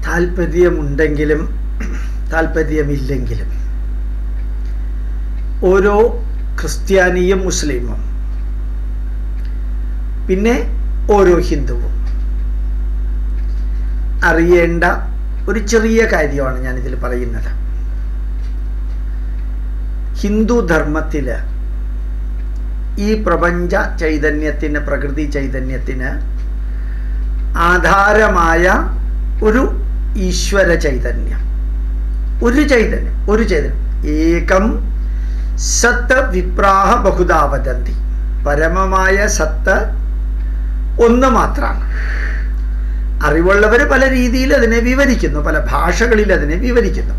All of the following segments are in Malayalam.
താല്പര്യമുണ്ടെങ്കിലും താല്പര്യമില്ലെങ്കിലും ഓരോ ക്രിസ്ത്യാനിയും മുസ്ലിമും പിന്നെ ഓരോ ഹിന്ദുവും അറിയേണ്ട ഒരു ചെറിയ കാര്യമാണ് ഞാനിതിൽ പറയുന്നത് ഹിന്ദു ധർമ്മത്തിൽ ഈ പ്രപഞ്ച ചൈതന്യത്തിന് പ്രകൃതി ചൈതന്യത്തിന് ആധാരമായ ഒരു ഈശ്വര ചൈതന്യം ഒരു ചൈതന്യം ഒരു ചൈതന്യം ഏകം സത്ത് വിപ്രാഹ ബഹുതാവദന്തി പരമമായ സത്ത് ഒന്ന് മാത്രമാണ് അറിവുള്ളവർ പല രീതിയിൽ അതിനെ വിവരിക്കുന്നു പല ഭാഷകളിൽ അതിനെ വിവരിക്കുന്നു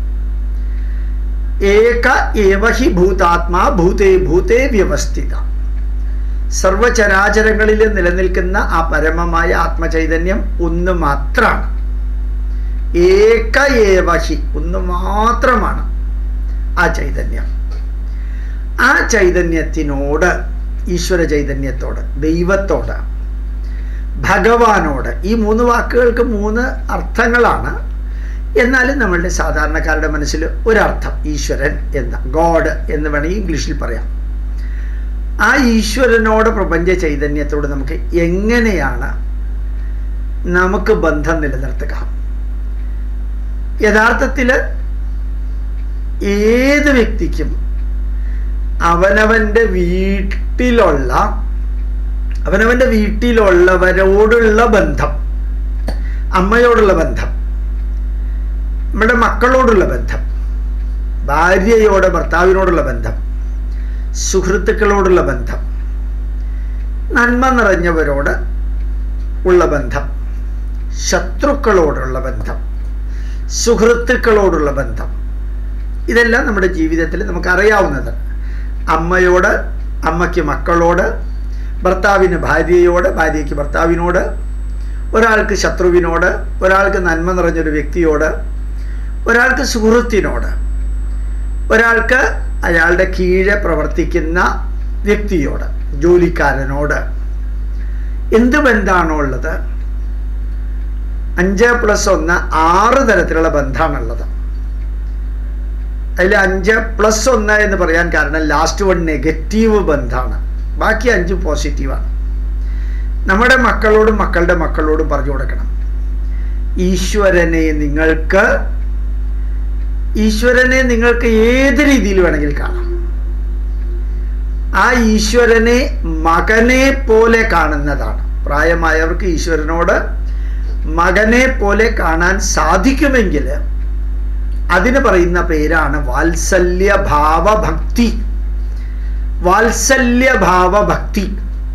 ഏക ഏവ ഹി ഭൂതാത്മാ ഭൂതേ ഭൂതേ വ്യവസ്ഥിത സർവചരാചരങ്ങളിൽ നിലനിൽക്കുന്ന ആ പരമമായ ആത്മചൈതന്യം ഒന്ന് മാത്രമാണ് ഏക ഏവ ഹി ഒന്ന് മാത്രമാണ് ആ ചൈതന്യം ആ ചൈതന്യത്തിനോട് ഈശ്വര ചൈതന്യത്തോട് ദൈവത്തോട് ഭഗവാനോട് ഈ മൂന്ന് വാക്കുകൾക്ക് മൂന്ന് അർത്ഥങ്ങളാണ് എന്നാലും നമ്മളുടെ സാധാരണക്കാരുടെ മനസ്സിൽ ഒരർത്ഥം ഈശ്വരൻ എന്ന ഗോഡ് എന്ന് വേണമെങ്കിൽ ഇംഗ്ലീഷിൽ പറയാം ആ ഈശ്വരനോട് പ്രപഞ്ച ചൈതന്യത്തോട് നമുക്ക് എങ്ങനെയാണ് നമുക്ക് ബന്ധം നിലനിർത്തുക യഥാർത്ഥത്തിൽ ഏത് വ്യക്തിക്കും അവനവൻ്റെ വീട്ടിലുള്ള അവനവൻ്റെ വീട്ടിലുള്ളവരോടുള്ള ബന്ധം അമ്മയോടുള്ള ബന്ധം നമ്മുടെ മക്കളോടുള്ള ബന്ധം ഭാര്യയോട് ഭർത്താവിനോടുള്ള ബന്ധം സുഹൃത്തുക്കളോടുള്ള ബന്ധം നന്മ നിറഞ്ഞവരോട് ഉള്ള ബന്ധം ശത്രുക്കളോടുള്ള ബന്ധം സുഹൃത്തുക്കളോടുള്ള ബന്ധം ഇതെല്ലാം നമ്മുടെ ജീവിതത്തിൽ നമുക്ക് അറിയാവുന്നത് അമ്മയോട് അമ്മയ്ക്ക് മക്കളോട് ഭർത്താവിന് ഭാര്യയോട് ഭാര്യയ്ക്ക് ഭർത്താവിനോട് ഒരാൾക്ക് ശത്രുവിനോട് ഒരാൾക്ക് നന്മ നിറഞ്ഞൊരു വ്യക്തിയോട് ഒരാൾക്ക് സുഹൃത്തിനോട് ഒരാൾക്ക് അയാളുടെ കീഴെ പ്രവർത്തിക്കുന്ന വ്യക്തിയോട് ജോലിക്കാരനോട് എന്ത് ബന്ധമാണോ ഉള്ളത് അഞ്ച് പ്ലസ് ഒന്ന് ആറ് തരത്തിലുള്ള ബന്ധമാണുള്ളത് അതിൽ അഞ്ച് പ്ലസ് ഒന്ന് എന്ന് പറയാൻ കാരണം ലാസ്റ്റ് വൺ നെഗറ്റീവ് ബന്ധമാണ് ബാക്കി അഞ്ച് പോസിറ്റീവാണ് നമ്മുടെ മക്കളോടും മക്കളുടെ മക്കളോടും പറഞ്ഞു കൊടുക്കണം ഈശ്വരനെ നിങ്ങൾക്ക് ഈശ്വരനെ നിങ്ങൾക്ക് ഏത് രീതിയിൽ വേണമെങ്കിൽ കാണാം ആ ഈശ്വരനെ മകനെ പോലെ കാണുന്നതാണ് പ്രായമായവർക്ക് ഈശ്വരനോട് മകനെ പോലെ കാണാൻ സാധിക്കുമെങ്കിൽ അതിന് പറയുന്ന പേരാണ് വാത്സല്യഭാവ ഭക്തി വാത്സല്യഭാവ ഭക്തി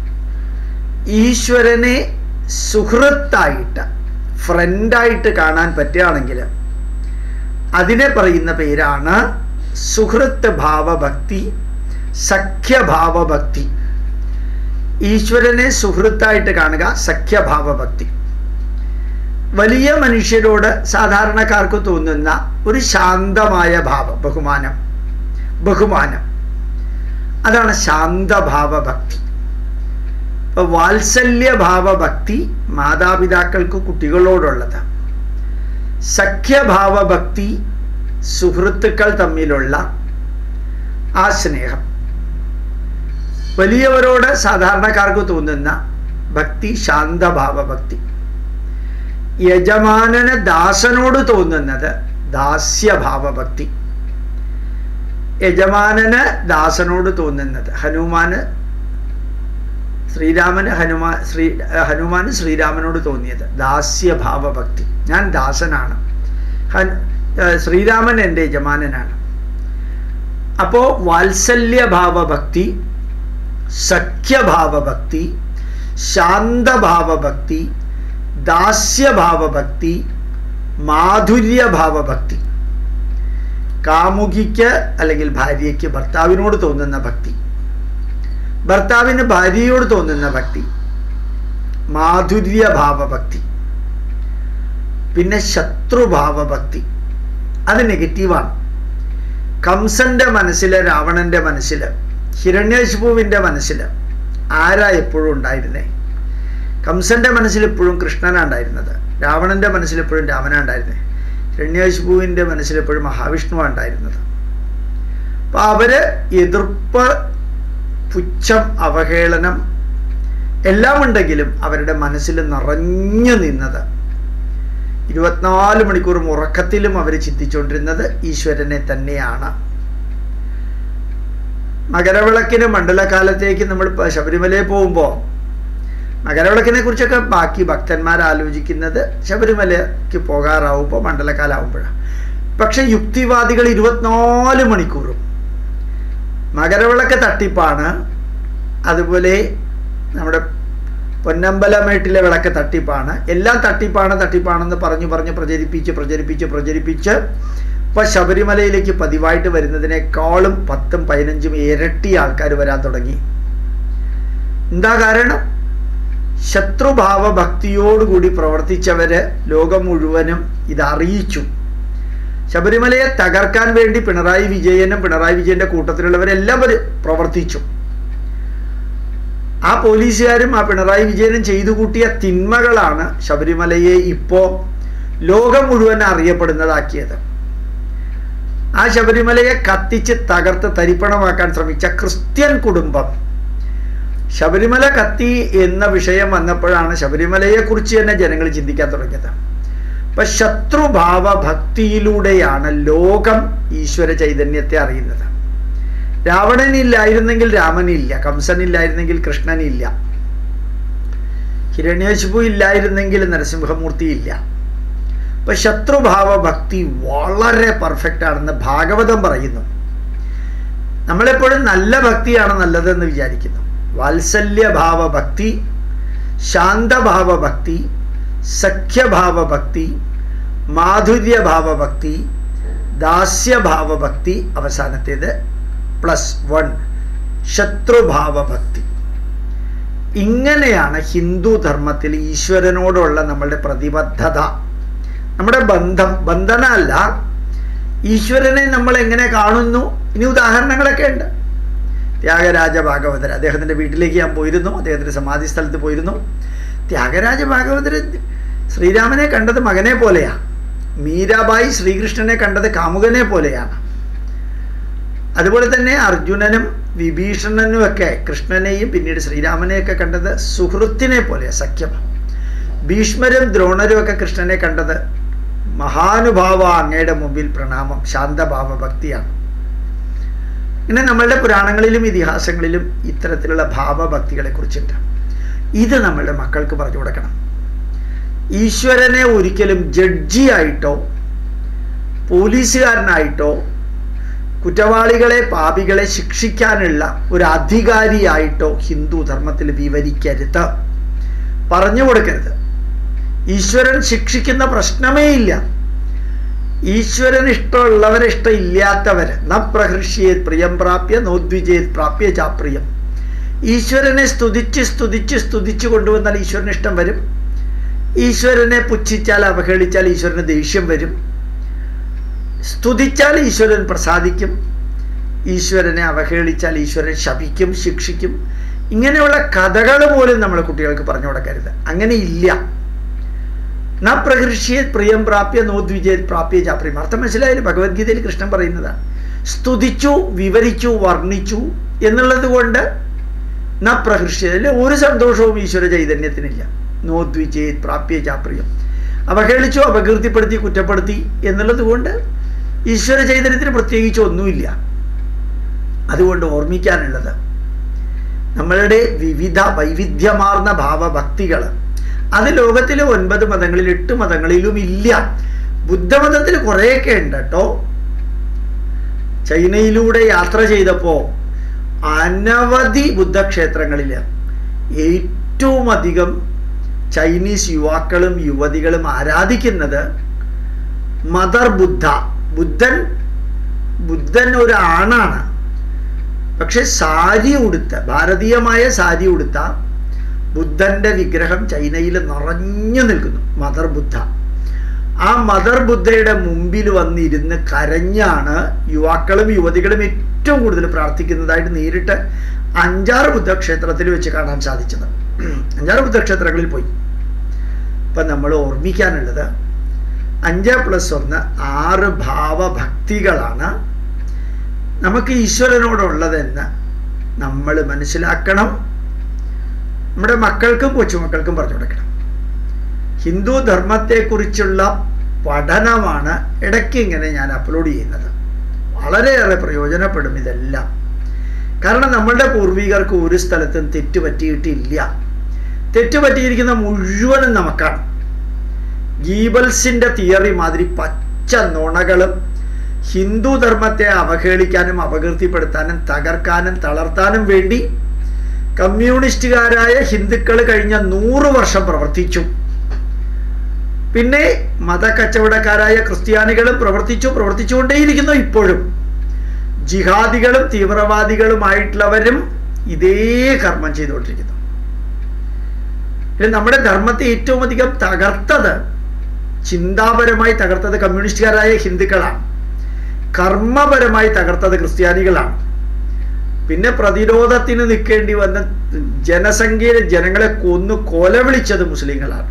ഈശ്വരനെ സുഹൃത്തായിട്ട് ഫ്രണ്ടായിട്ട് കാണാൻ പറ്റുകയാണെങ്കിൽ അതിനെ പറയുന്ന പേരാണ് സുഹൃത്ത് ഭാവഭക്തി സഖ്യഭാവഭക്തി ഈശ്വരനെ സുഹൃത്തായിട്ട് കാണുക സഖ്യഭാവഭക്തി വലിയ മനുഷ്യരോട് സാധാരണക്കാർക്ക് തോന്നുന്ന ഒരു ശാന്തമായ ഭാവം ബഹുമാനം ബഹുമാനം അതാണ് ശാന്തഭാവഭക്തി ഇപ്പൊ വാത്സല്യഭാവഭക്തി മാതാപിതാക്കൾക്ക് കുട്ടികളോടുള്ളത് സഖ്യഭാവഭക്തി സുഹൃത്തുക്കൾ തമ്മിലുള്ള ആ സ്നേഹം വലിയവരോട് സാധാരണക്കാർക്ക് തോന്നുന്ന ഭക്തി ശാന്തഭാവഭക്തി യജമാനന് ദാസനോട് തോന്നുന്നത് ദാസ്യഭാവഭക്തി യജമാനന് ദാസനോട് തോന്നുന്നത് ഹനുമാന് ശ്രീരാമന് ഹനുമാൻ ശ്രീ ഹനുമാന് ശ്രീരാമനോട് തോന്നിയത് ദാസ്യഭാവഭക്തി ഞാൻ ദാസനാണ് ഹൻ ശ്രീരാമൻ എൻ്റെ യജമാനനാണ് അപ്പോൾ വാത്സല്യഭാവഭക്തി സഖ്യഭാവഭക്തി ശാന്തഭാവഭക്തി ദാസ്യഭാവഭക്തി മാധുര്യഭാവഭക്തി കാമുകിക്ക് അല്ലെങ്കിൽ ഭാര്യയ്ക്ക് ഭർത്താവിനോട് തോന്നുന്ന ഭക്തി ഭർത്താവിന് ഭാര്യയോട് തോന്നുന്ന ഭക്തി മാധുര്യഭാവഭക്തി പിന്നെ ശത്രുഭാവഭക്തി അത് നെഗറ്റീവാണ് കംസന്റെ മനസ്സിൽ രാവണന്റെ മനസ്സിൽ ഹിരണ്യശിപുവിൻ്റെ മനസ്സിൽ ആരാ എപ്പോഴും ഉണ്ടായിരുന്നേ കംസന്റെ മനസ്സിൽ എപ്പോഴും കൃഷ്ണനാണ് ഉണ്ടായിരുന്നത് രാവണന്റെ മനസ്സിൽ എപ്പോഴും രാമനാണ് ഉണ്ടായിരുന്നത് ഹിരണ്യശിപുവിൻ്റെ മനസ്സിൽ എപ്പോഴും മഹാവിഷ്ണുവാണ് ഉണ്ടായിരുന്നത് അപ്പം അവര് എതിർപ്പ് പുച്ഛം അവഹേളനം എല്ലാം ഉണ്ടെങ്കിലും അവരുടെ മനസ്സിൽ നിറഞ്ഞു നിന്നത് ഇരുപത്തിനാല് മണിക്കൂറും ഉറക്കത്തിലും അവർ ചിന്തിച്ചുകൊണ്ടിരുന്നത് ഈശ്വരനെ തന്നെയാണ് മകരവിളക്കിന് മണ്ഡലകാലത്തേക്ക് നമ്മൾ ശബരിമലയിൽ പോകുമ്പോൾ മകരവിളക്കിനെ കുറിച്ചൊക്കെ ബാക്കി ഭക്തന്മാർ ആലോചിക്കുന്നത് ശബരിമലയ്ക്ക് പോകാറാവുമ്പോൾ മണ്ഡലകാലാവുമ്പോഴാണ് പക്ഷെ യുക്തിവാദികൾ ഇരുപത്തിനാല് മണിക്കൂറും മകരവിളക്ക് തട്ടിപ്പാണ് അതുപോലെ നമ്മുടെ പൊന്നമ്പലമേട്ടിലെ വിളക്ക് തട്ടിപ്പാണ് എല്ലാം തട്ടിപ്പാണ് തട്ടിപ്പാണെന്ന് പറഞ്ഞു പറഞ്ഞ് പ്രചരിപ്പിച്ച് പ്രചരിപ്പിച്ച് പ്രചരിപ്പിച്ച് ഇപ്പൊ ശബരിമലയിലേക്ക് പതിവായിട്ട് വരുന്നതിനേക്കാളും പത്തും പതിനഞ്ചും ഇരട്ടി ആൾക്കാർ വരാൻ തുടങ്ങി എന്താ കാരണം ശത്രുഭാവ ഭക്തിയോടുകൂടി പ്രവർത്തിച്ചവര് ലോകം മുഴുവനും ഇത് അറിയിച്ചു ശബരിമലയെ തകർക്കാൻ വേണ്ടി പിണറായി വിജയനും പിണറായി വിജയന്റെ കൂട്ടത്തിലുള്ളവരെല്ലാം പ്രവർത്തിച്ചു ആ പോലീസുകാരും ആ പിണറായി വിജയനും ചെയ്തു കൂട്ടിയ തിന്മകളാണ് ശബരിമലയെ ഇപ്പോ ലോകം മുഴുവൻ അറിയപ്പെടുന്നതാക്കിയത് ആ ശബരിമലയെ കത്തിച്ച് തകർത്ത് തരിപ്പണമാക്കാൻ ശ്രമിച്ച ക്രിസ്ത്യൻ കുടുംബം ശബരിമല കത്തി എന്ന വിഷയം വന്നപ്പോഴാണ് ശബരിമലയെ കുറിച്ച് തന്നെ ജനങ്ങൾ ചിന്തിക്കാൻ തുടങ്ങിയത് അപ്പൊ ശത്രുഭാവ ഭക്തിയിലൂടെയാണ് ലോകം ഈശ്വര ചൈതന്യത്തെ അറിയുന്നത് രാവണനില്ലായിരുന്നെങ്കിൽ രാമനില്ല കംസനില്ലായിരുന്നെങ്കിൽ കൃഷ്ണനില്ല ഹിരണ്യശിപു ഇല്ലായിരുന്നെങ്കിൽ നരസിംഹമൂർത്തി ഇല്ല അപ്പൊ ശത്രുഭാവ ഭക്തി വളരെ പെർഫെക്റ്റ് ആണെന്ന് ഭാഗവതം പറയുന്നു നമ്മളെപ്പോഴും നല്ല ഭക്തിയാണ് നല്ലതെന്ന് വിചാരിക്കുന്നു വാത്സല്യഭാവ ഭക്തി ശാന്തഭാവ ഭക്തി സഖ്യഭാവ ഭക്തി മാധുര്യഭാവ ഭക്തി ദാസ്യഭാവ ഭക്തി അവസാനത്തേത് പ്ലസ് വൺ ശത്രുഭാവ ഭക്തി ഇങ്ങനെയാണ് ഹിന്ദു ധർമ്മത്തിൽ ഈശ്വരനോടുള്ള നമ്മളുടെ പ്രതിബദ്ധത നമ്മുടെ ബന്ധം ബന്ധനമല്ല ഈശ്വരനെ നമ്മൾ എങ്ങനെ കാണുന്നു ഇനി ഉദാഹരണങ്ങളൊക്കെ ഉണ്ട് ത്യാഗരാജ ഭാഗവതർ അദ്ദേഹത്തിൻ്റെ വീട്ടിലേക്ക് ഞാൻ പോയിരുന്നു അദ്ദേഹത്തിൻ്റെ സമാധി സ്ഥലത്ത് പോയിരുന്നു ത്യാഗരാജ ഭാഗവതർ ശ്രീരാമനെ കണ്ടത് മകനെ പോലെയാണ് മീരാബായി ശ്രീകൃഷ്ണനെ കണ്ടത് കാമുകനെ പോലെയാണ് അതുപോലെ തന്നെ അർജുനനും വിഭീഷണനും ഒക്കെ കൃഷ്ണനെയും പിന്നീട് ശ്രീരാമനെയൊക്കെ കണ്ടത് സുഹൃത്തിനെ പോലെ സഖ്യം ഭീഷ്മരും ദ്രോണരും ഒക്കെ കൃഷ്ണനെ കണ്ടത് മഹാനുഭാവ അങ്ങയുടെ മുമ്പിൽ പ്രണാമം ശാന്തഭാവ ഭക്തിയാണ് ഇങ്ങനെ നമ്മളുടെ പുരാണങ്ങളിലും ഇതിഹാസങ്ങളിലും ഇത്തരത്തിലുള്ള ഭാവഭക്തികളെ കുറിച്ചുണ്ട് ഇത് നമ്മളുടെ മക്കൾക്ക് പറഞ്ഞു കൊടുക്കണം ഈശ്വരനെ ഒരിക്കലും ജഡ്ജിയായിട്ടോ പോലീസുകാരനായിട്ടോ കുറ്റവാളികളെ പാപികളെ ശിക്ഷിക്കാനുള്ള ഒരു അധികാരിയായിട്ടോ ഹിന്ദു ധർമ്മത്തിൽ വിവരിക്കരുത് പറഞ്ഞു കൊടുക്കരുത് ഈശ്വരൻ ശിക്ഷിക്കുന്ന പ്രശ്നമേ ഇല്ല ഈശ്വരൻ ഇഷ്ടമുള്ളവരെ ഇഷ്ടമില്ലാത്തവരെ ന പ്രഹൃഷ്യേത് പ്രിയം പ്രാപ്യ നോദ്വിജേത് പ്രാപ്യ ചാപ്രിയം ഈശ്വരനെ സ്തുതിച്ച് സ്തുതിച്ച് സ്തുതിച്ച് കൊണ്ടുവന്നാൽ ഈശ്വരന് ഇഷ്ടം വരും ഈശ്വരനെ പുച്ഛിച്ചാൽ അവഹേളിച്ചാൽ ഈശ്വരന് ദേഷ്യം വരും സ്തുതിച്ചാൽ ഈശ്വരൻ പ്രസാദിക്കും ഈശ്വരനെ അവഹേളിച്ചാൽ ഈശ്വരൻ ശപിക്കും ശിക്ഷിക്കും ഇങ്ങനെയുള്ള കഥകൾ പോലും നമ്മൾ കുട്ടികൾക്ക് പറഞ്ഞു കൊടുക്കരുത് അങ്ങനെ ഇല്ല ന പ്രകൃഷ്യത് പ്രിയം പ്രാപ്യ നോദ്വിജയത് പ്രാപ്യ ചാപ്രിയം അർത്ഥം മനസ്സിലായാലും ഭഗവത്ഗീതയിൽ കൃഷ്ണൻ പറയുന്നതാണ് സ്തുതിച്ചു വിവരിച്ചു വർണ്ണിച്ചു എന്നുള്ളത് കൊണ്ട് ന പ്രകൃഷ്യതിൽ ഒരു സന്തോഷവും ഈശ്വര ചൈതന്യത്തിനില്ല നോദ്വിജയത് പ്രാപ്യ ചാപ്രിയം അവഹേളിച്ചു അപകീർത്തിപ്പെടുത്തി കുറ്റപ്പെടുത്തി എന്നുള്ളത് കൊണ്ട് ഈശ്വര ചൈതന്യത്തിന് പ്രത്യേകിച്ച് ഒന്നുമില്ല അതുകൊണ്ട് ഓർമ്മിക്കാനുള്ളത് നമ്മളുടെ വിവിധ വൈവിധ്യമാർന്ന ഭാവഭക്തികൾ അത് ലോകത്തിലെ ഒൻപത് മതങ്ങളിൽ എട്ട് മതങ്ങളിലും ഇല്ല ബുദ്ധമതത്തിൽ കുറേയൊക്കെ ഉണ്ട് കേട്ടോ ചൈനയിലൂടെ യാത്ര ചെയ്തപ്പോൾ അനവധി ബുദ്ധക്ഷേത്രങ്ങളിൽ ഏറ്റവും അധികം ചൈനീസ് യുവാക്കളും യുവതികളും ആരാധിക്കുന്നത് മദർ ബുദ്ധ ബുദ്ധൻ ബുദ്ധൻ ഒരു ആണാണ് പക്ഷെ സാരി ഉടുത്ത ഭാരതീയമായ സാരി ഉടുത്ത ബുദ്ധന്റെ വിഗ്രഹം ചൈനയിൽ നിറഞ്ഞു നിൽക്കുന്നു മദർ ബുദ്ധ ആ മദർ ബുദ്ധയുടെ മുമ്പിൽ വന്നിരുന്ന് കരഞ്ഞാണ് യുവാക്കളും യുവതികളും ഏറ്റവും കൂടുതൽ പ്രാർത്ഥിക്കുന്നതായിട്ട് നേരിട്ട് അഞ്ചാറ് ബുദ്ധക്ഷേത്രത്തിൽ വെച്ച് കാണാൻ സാധിച്ചത് അഞ്ചാറ് ബുദ്ധക്ഷേത്രങ്ങളിൽ പോയി ഇപ്പം നമ്മൾ ഓർമ്മിക്കാനുള്ളത് അഞ്ച് പ്ലസ് ഒന്ന് ആറ് ഭാവഭക്തികളാണ് നമുക്ക് ഈശ്വരനോടുള്ളതെന്ന് നമ്മൾ മനസ്സിലാക്കണം നമ്മുടെ മക്കൾക്കും കൊച്ചുമക്കൾക്കും പറഞ്ഞു കൊടുക്കണം ഹിന്ദു ധർമ്മത്തെക്കുറിച്ചുള്ള പഠനമാണ് ഇടയ്ക്ക് ഇങ്ങനെ ഞാൻ അപ്ലോഡ് ചെയ്യുന്നത് വളരെയേറെ പ്രയോജനപ്പെടും ഇതെല്ലാം കാരണം നമ്മളുടെ പൂർവികർക്ക് ഒരു സ്ഥലത്തും തെറ്റ് പറ്റിയിട്ടില്ല തെറ്റ് പറ്റിയിരിക്കുന്ന മുഴുവനും നമുക്കാണ് ഗീബൽസിൻ്റെ തിയറി മാതിരി പച്ച നുണകളും ഹിന്ദു ധർമ്മത്തെ അവഹേളിക്കാനും അപകീർത്തിപ്പെടുത്താനും തകർക്കാനും തളർത്താനും വേണ്ടി കമ്മ്യൂണിസ്റ്റുകാരായ ഹിന്ദുക്കൾ കഴിഞ്ഞ നൂറ് വർഷം പ്രവർത്തിച്ചു പിന്നെ മതക്കച്ചവടക്കാരായ ക്രിസ്ത്യാനികളും പ്രവർത്തിച്ചു പ്രവർത്തിച്ചുകൊണ്ടേയിരിക്കുന്നു ഇപ്പോഴും ജിഹാദികളും തീവ്രവാദികളുമായിട്ടുള്ളവരും ഇതേ കർമ്മം ചെയ്തുകൊണ്ടിരിക്കുന്നു നമ്മുടെ ധർമ്മത്തെ ഏറ്റവും അധികം തകർത്തത് ചിന്താപരമായി തകർത്തത് കമ്മ്യൂണിസ്റ്റുകാരായ ഹിന്ദുക്കളാണ് കർമ്മപരമായി തകർത്തത് ക്രിസ്ത്യാനികളാണ് പിന്നെ പ്രതിരോധത്തിന് നിൽക്കേണ്ടി വന്ന ജനസംഖ്യയിലെ ജനങ്ങളെ കൊന്നു കൊല വിളിച്ചത് മുസ്ലിങ്ങളാണ്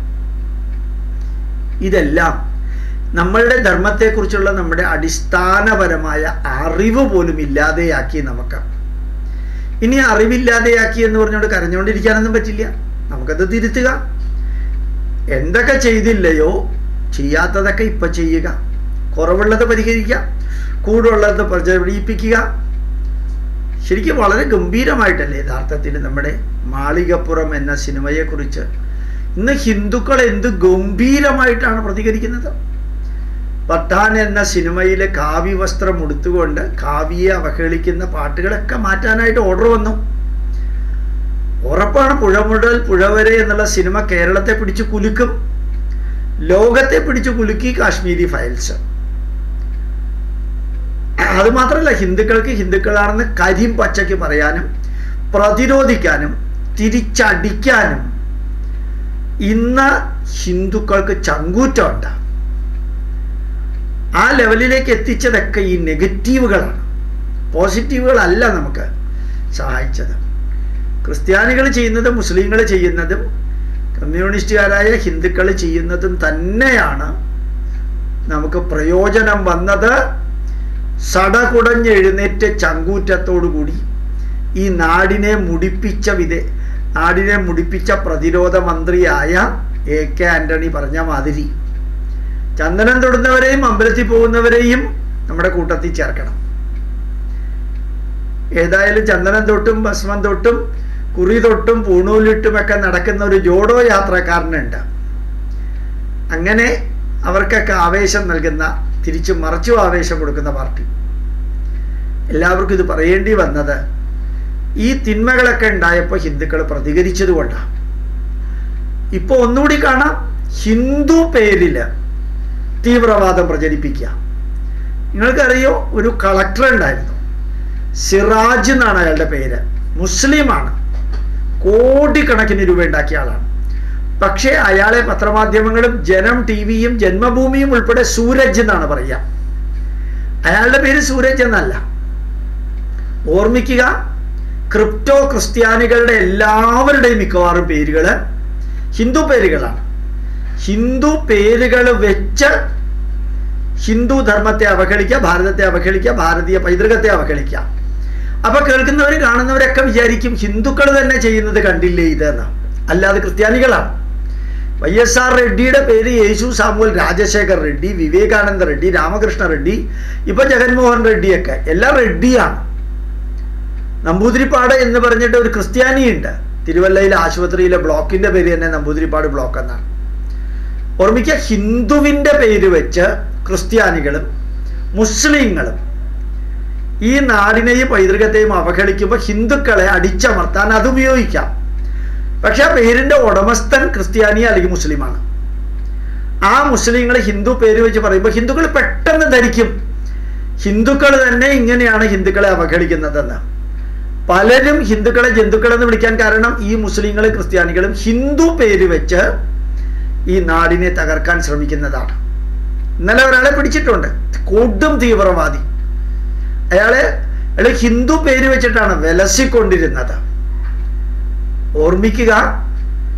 ഇതെല്ലാം നമ്മളുടെ ധർമ്മത്തെക്കുറിച്ചുള്ള നമ്മുടെ അടിസ്ഥാനപരമായ അറിവ് പോലും ഇല്ലാതെയാക്കി നമുക്ക് ഇനി അറിവില്ലാതെയാക്കി എന്ന് പറഞ്ഞുകൊണ്ട് കരഞ്ഞുകൊണ്ടിരിക്കാനൊന്നും പറ്റില്ല നമുക്കത് തിരുത്തുക എന്തൊക്കെ ചെയ്തില്ലയോ ചെയ്യാത്തതൊക്കെ ഇപ്പം ചെയ്യുക കുറവുള്ളത് പരിഹരിക്കുക കൂടുള്ളത് പ്രചരിപ്പിക്കുക ശരിക്കും വളരെ ഗംഭീരമായിട്ടല്ലേ യഥാർത്ഥത്തിൽ നമ്മുടെ മാളികപ്പുറം എന്ന സിനിമയെക്കുറിച്ച് ഇന്ന് ഹിന്ദുക്കൾ എന്ത് ഗംഭീരമായിട്ടാണ് പ്രതികരിക്കുന്നത് പത്താൻ എന്ന സിനിമയിലെ കാവ്യ വസ്ത്രം ഉടുത്തുകൊണ്ട് കാവ്യയെ അവഹേളിക്കുന്ന പാട്ടുകളൊക്കെ മാറ്റാനായിട്ട് ഓർഡർ വന്നു ഉറപ്പാണ് പുഴ മുതൽ പുഴ വരെ എന്നുള്ള സിനിമ കേരളത്തെ പിടിച്ചു കുലുക്കും ലോകത്തെ പിടിച്ചു കുലുക്കി കാശ്മീരി ഫയൽസ് അത് മാത്രമല്ല ഹിന്ദുക്കൾക്ക് ഹിന്ദുക്കളാണെന്ന് കരിം പച്ചയ്ക്ക് പറയാനും പ്രതിരോധിക്കാനും തിരിച്ചടിക്കാനും ഇന്ന് ഹിന്ദുക്കൾക്ക് ചങ്കൂറ്റമുണ്ട് ആ ലെവലിലേക്ക് എത്തിച്ചതൊക്കെ ഈ നെഗറ്റീവുകളാണ് പോസിറ്റീവുകളല്ല നമുക്ക് സഹായിച്ചത് ക്രിസ്ത്യാനികൾ ചെയ്യുന്നതും മുസ്ലിങ്ങൾ ചെയ്യുന്നതും കമ്മ്യൂണിസ്റ്റുകാരായ ഹിന്ദുക്കൾ ചെയ്യുന്നതും തന്നെയാണ് നമുക്ക് പ്രയോജനം വന്നത് സടകുടഞ്ഞെഴുന്നേറ്റ ചങ്കൂറ്റത്തോടുകൂടി ഈ നാടിനെ മുടിപ്പിച്ച വിധേ നാടിനെ മുടിപ്പിച്ച പ്രതിരോധ മന്ത്രിയായ എ കെ ആന്റണി പറഞ്ഞ മാതിരി ചന്ദനം തൊടുന്നവരെയും അമ്പലത്തിൽ പോകുന്നവരെയും നമ്മുടെ കൂട്ടത്തിൽ ചേർക്കണം ഏതായാലും ചന്ദനം തൊട്ടും ഭസ്മം തൊട്ടും കുറി തൊട്ടും പൂണൂലിട്ടുമൊക്കെ നടക്കുന്ന ഒരു ജോഡോ യാത്രക്കാരനുണ്ട് അങ്ങനെ അവർക്കൊക്കെ ആവേശം നൽകുന്ന തിരിച്ചു മറച്ചു ആവേശം കൊടുക്കുന്ന പാർട്ടി എല്ലാവർക്കും ഇത് പറയേണ്ടി വന്നത് ഈ തിന്മകളൊക്കെ ഉണ്ടായപ്പോൾ ഹിന്ദുക്കൾ പ്രതികരിച്ചത് കൊണ്ടാണ് ഇപ്പോൾ ഒന്നുകൂടി കാണാം ഹിന്ദു പേരില് തീവ്രവാദം പ്രചരിപ്പിക്കുക നിങ്ങൾക്കറിയോ ഒരു കളക്ടർ ഉണ്ടായിരുന്നു സിറാജ് എന്നാണ് അയാളുടെ പേര് മുസ്ലിമാണ് കോടിക്കണക്കിന് രൂപ ഉണ്ടാക്കിയ ആളാണ് പക്ഷേ അയാളെ പത്രമാധ്യമങ്ങളും ജനം ടി വിയും ജന്മഭൂമിയും ഉൾപ്പെടെ സൂരജ് എന്നാണ് പറയുക അയാളുടെ പേര് സൂരജ് എന്നല്ല ഓർമ്മിക്കുക ക്രിപ്റ്റോ ക്രിസ്ത്യാനികളുടെ എല്ലാവരുടെയും മിക്കവാറും പേരുകൾ ഹിന്ദു പേരുകളാണ് ഹിന്ദു പേരുകൾ വെച്ച് ഹിന്ദു ധർമ്മത്തെ അവഹേളിക്കുക ഭാരതത്തെ അവഹേളിക്കുക ഭാരതീയ പൈതൃകത്തെ അവഹേളിക്കുക അപ്പൊ കേൾക്കുന്നവർ കാണുന്നവരൊക്കെ വിചാരിക്കും ഹിന്ദുക്കൾ തന്നെ ചെയ്യുന്നത് കണ്ടില്ലേ ഇതെന്ന് അല്ലാതെ ക്രിസ്ത്യാനികളാണ് വൈ എസ് ആർ റെഡ്ഡിയുടെ പേര് യേശു സാമുവൽ രാജശേഖർ റെഡ്ഡി വിവേകാനന്ദ റെഡ്ഡി രാമകൃഷ്ണ റെഡ്ഡി ഇപ്പൊ ജഗൻമോഹൻ റെഡ്ഡിയൊക്കെ എല്ലാം റെഡ്ഡിയാണ് നമ്പൂതിരിപ്പാട് എന്ന് പറഞ്ഞിട്ട് ഒരു ക്രിസ്ത്യാനിയുണ്ട് തിരുവല്ലയിലെ ആശുപത്രിയിലെ ബ്ലോക്കിന്റെ പേര് തന്നെ നമ്പൂതിരിപ്പാട് ബ്ലോക്ക് എന്നാണ് ഓർമ്മിക്കുക ഹിന്ദുവിന്റെ പേര് വെച്ച് ക്രിസ്ത്യാനികളും മുസ്ലിങ്ങളും ഈ നാടിനെയും പൈതൃകത്തെയും അവഹേളിക്കുമ്പോൾ ഹിന്ദുക്കളെ അടിച്ചമർത്താൻ അത് ഉപയോഗിക്കാം പക്ഷെ ആ പേരിന്റെ ഉടമസ്ഥൻ ക്രിസ്ത്യാനി അല്ലെങ്കിൽ മുസ്ലിമാണ് ആ മുസ്ലിങ്ങൾ ഹിന്ദു പേര് വെച്ച് പറയുമ്പോൾ ഹിന്ദുക്കൾ പെട്ടെന്ന് ധരിക്കും ഹിന്ദുക്കൾ തന്നെ ഇങ്ങനെയാണ് ഹിന്ദുക്കളെ അവഹേളിക്കുന്നതെന്ന് പലരും ഹിന്ദുക്കളെ ജന്തുക്കളെന്ന് വിളിക്കാൻ കാരണം ഈ മുസ്ലിങ്ങളും ക്രിസ്ത്യാനികളും ഹിന്ദു പേര് വെച്ച് ഈ നാടിനെ തകർക്കാൻ ശ്രമിക്കുന്നതാണ് ഇന്നലെ ഒരാളെ പിടിച്ചിട്ടുണ്ട് കൊടും തീവ്രവാദി അയാളെ അയാൾ ഹിന്ദു പേര് വെച്ചിട്ടാണ് വിലസിക്കൊണ്ടിരുന്നത് ഓർമ്മിക്കുക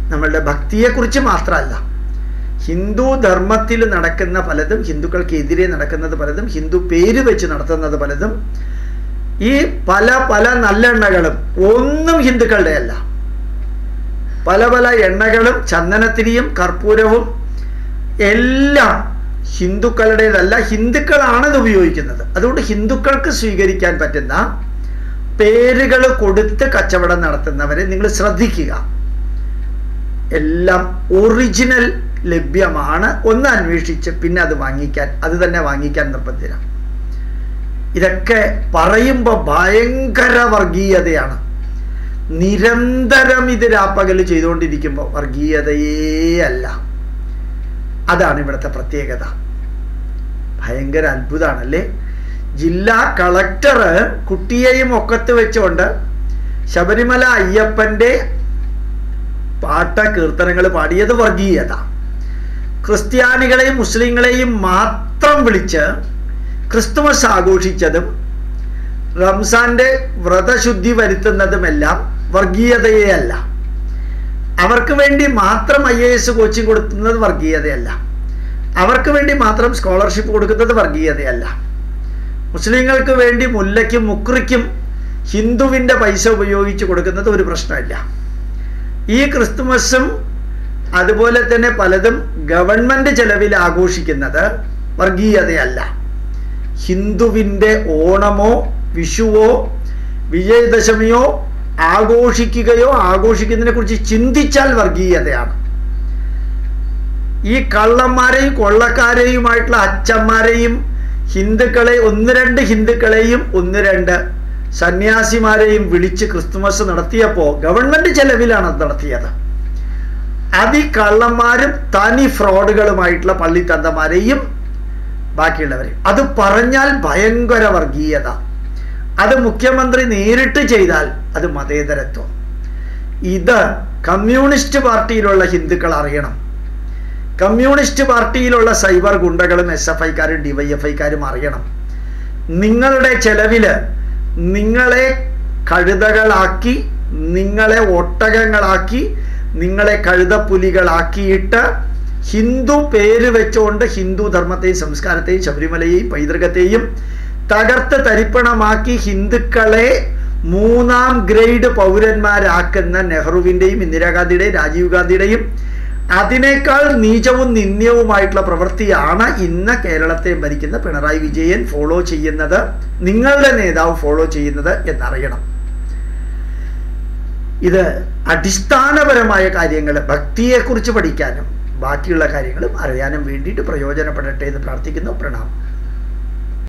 നമ്മളുടെ ഭക്തിയെക്കുറിച്ച് മാത്രമല്ല ഹിന്ദു ധർമ്മത്തിൽ നടക്കുന്ന പലതും ഹിന്ദുക്കൾക്കെതിരെ നടക്കുന്നത് പലതും ഹിന്ദു പേര് വെച്ച് നടത്തുന്നത് പലതും ഈ പല പല നല്ലെണ്ണകളും ഒന്നും ഹിന്ദുക്കളുടെ അല്ല പല പല എണ്ണകളും ചന്ദനത്തിരിയും കർപ്പൂരവും എല്ലാം ഹിന്ദുക്കളുടേതല്ല ഹിന്ദുക്കളാണ് ഇത് ഉപയോഗിക്കുന്നത് അതുകൊണ്ട് ഹിന്ദുക്കൾക്ക് സ്വീകരിക്കാൻ പറ്റുന്ന പേരുകൾ കൊടുത്ത് കച്ചവടം നടത്തുന്നവരെ നിങ്ങൾ ശ്രദ്ധിക്കുക എല്ലാം ഒറിജിനൽ ലഭ്യമാണ് ഒന്ന് അന്വേഷിച്ച് പിന്നെ അത് വാങ്ങിക്കാൻ അത് തന്നെ വാങ്ങിക്കാൻ നിർബന്ധിതരാണ് ഇതൊക്കെ പറയുമ്പോൾ ഭയങ്കര വർഗീയതയാണ് നിരന്തരം ഇത് രാപ്പകൽ ചെയ്തുകൊണ്ടിരിക്കുമ്പോൾ വർഗീയതയേ അല്ല അതാണ് ഇവിടുത്തെ പ്രത്യേകത ഭയങ്കര അത്ഭുതമാണല്ലേ ജില്ലാ കളക്ടർ കുട്ടിയെയും ഒക്കത്ത് വെച്ചുകൊണ്ട് ശബരിമല അയ്യപ്പൻ്റെ പാട്ട കീർത്തനങ്ങൾ പാടിയത് വർഗീയത ക്രിസ്ത്യാനികളെയും മുസ്ലിങ്ങളെയും മാത്രം വിളിച്ച് ക്രിസ്തുമസ് ആഘോഷിച്ചതും റംസാന്റെ വ്രതശുദ്ധി വരുത്തുന്നതുമെല്ലാം വർഗീയതയേ അല്ല അവർക്ക് വേണ്ടി മാത്രം ഐ എ എസ് കോച്ചിങ് കൊടുക്കുന്നത് വർഗീയതയല്ല അവർക്ക് വേണ്ടി മാത്രം സ്കോളർഷിപ്പ് കൊടുക്കുന്നത് വർഗീയതയല്ല മുസ്ലിങ്ങൾക്ക് വേണ്ടി മുല്ലയ്ക്കും മുക്രിക്കും ഹിന്ദുവിൻ്റെ പൈസ ഉപയോഗിച്ച് കൊടുക്കുന്നത് ഒരു പ്രശ്നമില്ല ഈ ക്രിസ്തുമസും അതുപോലെ തന്നെ പലതും ഗവൺമെൻറ് ചെലവിൽ ആഘോഷിക്കുന്നത് വർഗീയതയല്ല ഹിന്ദുവിൻ്റെ ഓണമോ വിഷുവോ വിജയദശമിയോ ആഘോഷിക്കുകയോ ആഘോഷിക്കുന്നതിനെ കുറിച്ച് ചിന്തിച്ചാൽ വർഗീയതയാണ് ഈ കള്ളന്മാരെയും കൊള്ളക്കാരെയുമായിട്ടുള്ള അച്ഛന്മാരെയും ഹിന്ദുക്കളെ ഒന്ന് രണ്ട് ഹിന്ദുക്കളെയും ഒന്ന് രണ്ട് സന്യാസിമാരെയും വിളിച്ച് ക്രിസ്തുമസ് നടത്തിയപ്പോൾ ഗവൺമെന്റ് ചെലവിലാണ് അത് നടത്തിയത് അതി കള്ളന്മാരും തനി ഫ്രോഡുകളുമായിട്ടുള്ള പള്ളിത്തന്തമാരെയും ബാക്കിയുള്ളവരെയും അത് പറഞ്ഞാൽ ഭയങ്കര വർഗീയത അത് മുഖ്യമന്ത്രി നേരിട്ട് ചെയ്താൽ അത് മതേതരത്വം ഇത് കമ്മ്യൂണിസ്റ്റ് പാർട്ടിയിലുള്ള ഹിന്ദുക്കൾ അറിയണം കമ്മ്യൂണിസ്റ്റ് പാർട്ടിയിലുള്ള സൈബർ ഗുണ്ടകളും എസ് എഫ് ഐക്കാരും ഡിവൈഎഫ് ഐക്കാരും അറിയണം നിങ്ങളുടെ ചെലവില് നിങ്ങളെ കഴുതകളാക്കി നിങ്ങളെ ഒട്ടകങ്ങളാക്കി നിങ്ങളെ കഴുതപ്പുലികളാക്കിയിട്ട് ഹിന്ദു പേര് വെച്ചുകൊണ്ട് ഹിന്ദു ധർമ്മത്തെയും സംസ്കാരത്തെയും ശബരിമലയെയും പൈതൃകത്തെയും തകർത്ത് തരിപ്പണമാക്കി ഹിന്ദുക്കളെ മൂന്നാം ഗ്രേഡ് പൗരന്മാരാക്കുന്ന നെഹ്റുവിൻ്റെയും ഇന്ദിരാഗാന്ധിയുടെയും രാജീവ് ഗാന്ധിയുടെയും അതിനേക്കാൾ നീചവും നിന്ദ്യവുമായിട്ടുള്ള പ്രവൃത്തിയാണ് ഇന്ന് കേരളത്തെ ഭരിക്കുന്ന പിണറായി വിജയൻ ഫോളോ ചെയ്യുന്നത് നിങ്ങളുടെ നേതാവ് ഫോളോ ചെയ്യുന്നത് എന്നറിയണം ഇത് അടിസ്ഥാനപരമായ കാര്യങ്ങൾ ഭക്തിയെക്കുറിച്ച് പഠിക്കാനും ബാക്കിയുള്ള കാര്യങ്ങളും അറിയാനും വേണ്ടിയിട്ട് പ്രയോജനപ്പെടട്ടെ എന്ന് പ്രാർത്ഥിക്കുന്നു പ്രണാമം